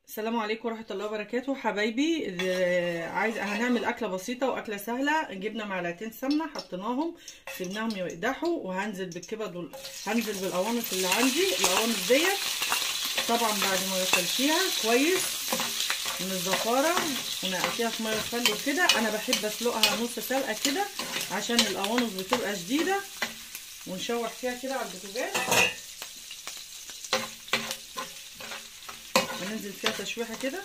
السلام عليكم ورحمة الله وبركاته حبايبي ال- عايز هنعمل أكلة بسيطة وأكلة سهلة جبنا معلقتين سمنة حطيناهم سيبناهم يقدحوا وهنزل بالكبد وال... هنزل بالقوانص اللي عندي القوانص ديت طبعا بعد ما غسلتيها كويس من الزفارة ونقعتيها في مية وخل وكده أنا بحب أسلقها نص سلقة كده عشان القوانص بتبقى شديدة ونشوح فيها كده على البوتاجاز هننزل فيها تشويحه كده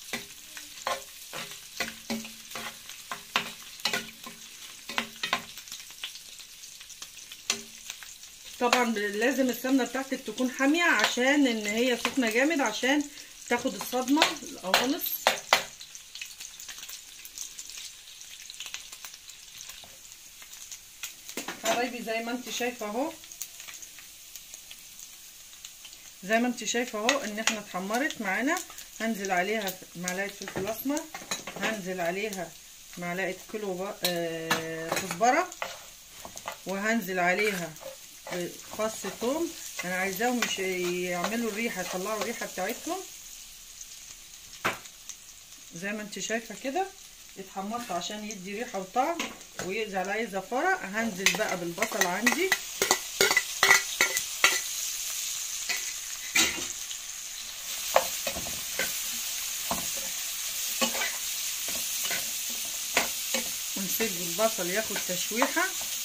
طبعا لازم السمنه بتاعتك تكون حاميه عشان ان هي سخنه جامد عشان تاخد الصدمه القوانص حبايبي زي ما انت شايفه اهو زي ما انت شايفه اهو ان احنا اتحمرت معانا هنزل عليها معلقه فلفل اسمر هنزل عليها معلقه كيلو آه كزبره وهنزل عليها فص ثوم انا عايزاهم مش يعملوا الريحه يطلعوا الريحه بتاعتهم زي ما انت شايفه كده اتحمرت عشان يدي ريحه وطعم ويقضي على اي زفاره هنزل بقى بالبصل عندي ونسيب البصل ياخد تشويحه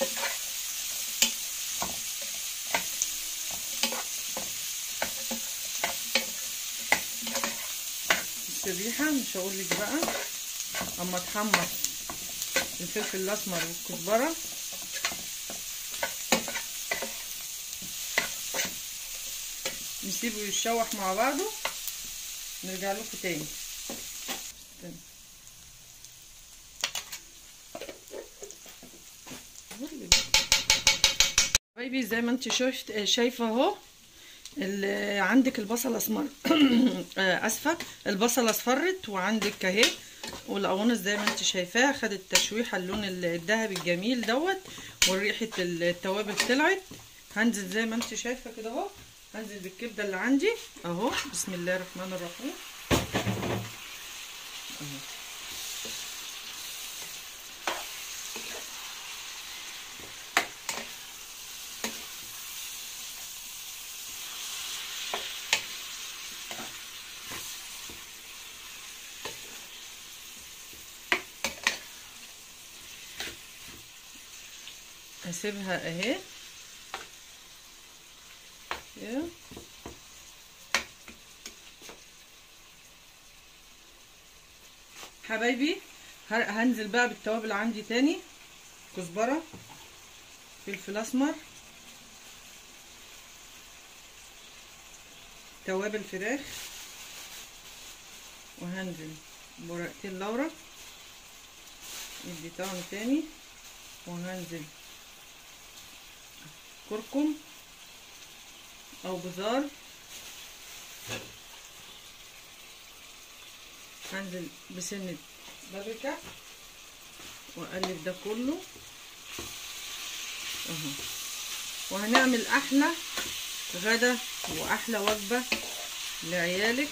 الريحه مش هقول لك بقى اما اتحمر الفلفل الاسمر والكزبره نسيبه يتشوح مع بعضه نرجع لكم تاني حبايبي زي ما انت شفت شايفه اهو عندك البصل اسمر اسفه البصل اصفرت وعندك اهي والقوانص زي ما انت شايفاها خدت تشويحه اللون الذهبي الجميل دوت وريحه التوابل طلعت هنزل زي ما انت شايفه كده اهو هنزل بالكبده اللي عندي اهو بسم الله الرحمن الرحيم اهو هسيبها اهي كده حبايبي هنزل بقى بالتوابل عندي تاني كزبره فلفل اسمر توابل فراخ وهنزل بورقتين لورا يدي طعم تاني وهنزل كركم او بزار هنزل بسنة بابريكا واقلب ده كله اهو وهنعمل احلى غدا واحلى وجبة لعيالك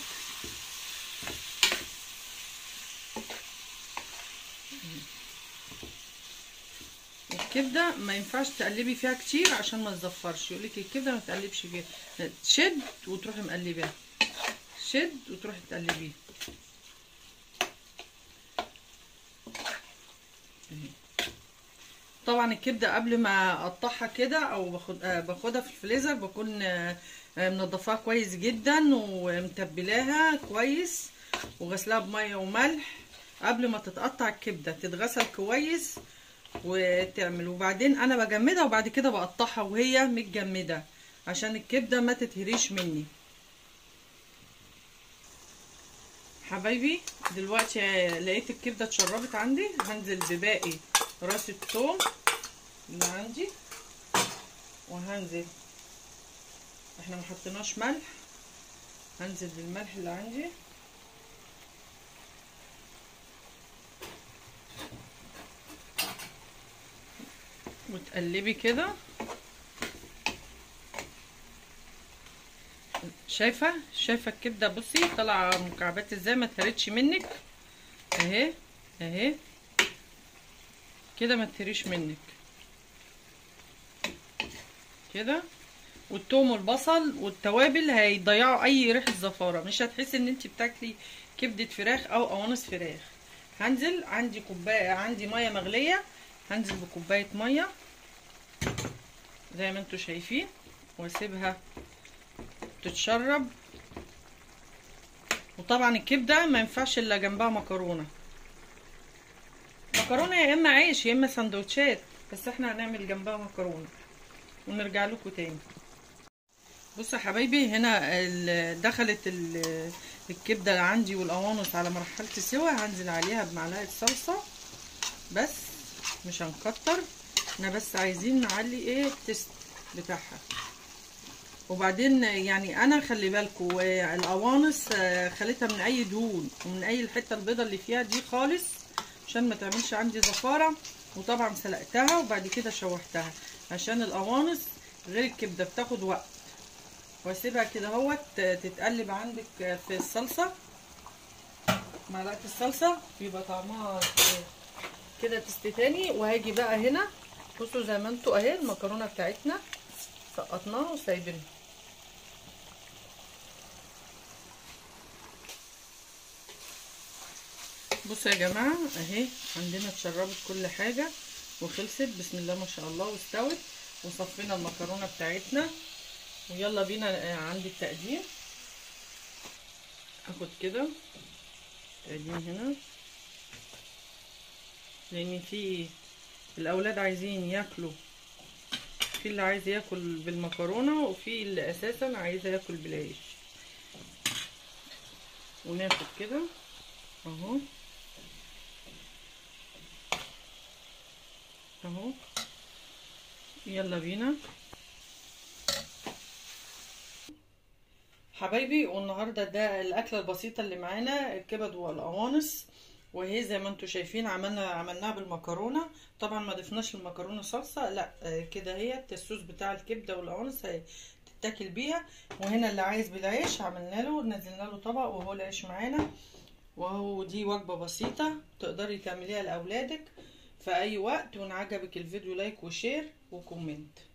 الكبده ما ينفعش تقلبي فيها كتير عشان ما تزفرش يقول لك الكبده ما تقلبش فيها تشد وتروحي مقلباها شد وتروحي تقلبيها طبعا الكبده قبل ما اقطعها كده او باخد باخدها في الفريزر بكون منضفاها كويس جدا ومتبلاها كويس وغسلاها بميه وملح قبل ما تتقطع الكبده تتغسل كويس وتعمل وبعدين انا بجمدها وبعد كده بقطعها وهي متجمده عشان الكبده ما تتهريش مني حبايبي دلوقتي لقيت الكبده اتشربت عندي هنزل بباقي راس الثوم اللي عندي وهنزل احنا ما حطيناش ملح هنزل بالملح اللي عندي وتقلبي كده شايفه شايفه الكبده بصي طالعه مكعبات ازاي ما تهرتش منك اهي اهي كده ما تهريش منك كده والثوم والبصل والتوابل هيضيعوا اي ريحه زفاره مش هتحسي ان انت بتاكلي كبده فراخ او قوانص فراخ هنزل عندي كوبايه عندي ميه مغليه هنزل بكوبايه ميه زي ما انتوا شايفين واسيبها تتشرب وطبعا الكبده ما ينفعش الا جنبها مكرونه مكرونه يا اما عيش يا اما سندوتشات بس احنا هنعمل جنبها مكرونه ونرجع لكم تاني بصوا يا حبايبي هنا دخلت الكبده اللي عندي والقوانص على مرحله السوا هنزل عليها بمعلقه صلصه بس مش هنكتر احنا بس عايزين نعلي ايه التست بتاعها وبعدين يعني انا خلي بالكم القوانص خليتها من اي دهون ومن اي الحته البيضه اللي فيها دي خالص عشان ما تعملش عندي زفاره وطبعا سلقتها وبعد كده شوحتها عشان القوانص غير الكبده بتاخد وقت واسيبها كده اهوت تتقلب عندك في الصلصه معلقه الصلصه يبقى طعمها كده تست تاني وهاجي بقى هنا بصوا زي ما انتوا اهي المكرونه بتاعتنا سقطناها وسايبينها بصوا يا جماعه اهي عندنا اتشربت كل حاجه وخلصت بسم الله ما شاء الله واستوت وصفينا المكرونه بتاعتنا ويلا بينا عندي التقديم اخد كده تقديم هنا لان في الاولاد عايزين ياكلوا في اللي عايز ياكل بالمكرونه وفي اللي اساسا عايزه ياكل بالعيش وناخد كده اهو اهو يلا بينا حبايبي والنهارده ده الاكله البسيطه اللي معانا الكبد والقوانص وهي زي ما انتم شايفين عملنا عملناها بالمكرونه طبعا ما ضفناش المكرونه صلصه لا كده هي الصوص بتاع الكبده والقوانص تتاكل بيها وهنا اللي عايز بالعيش عملنا له نزلنا له طبق وهو العيش معانا وهو دي وجبه بسيطه تقدري تعمليها لاولادك في اي وقت وان عجبك الفيديو لايك وشير وكومنت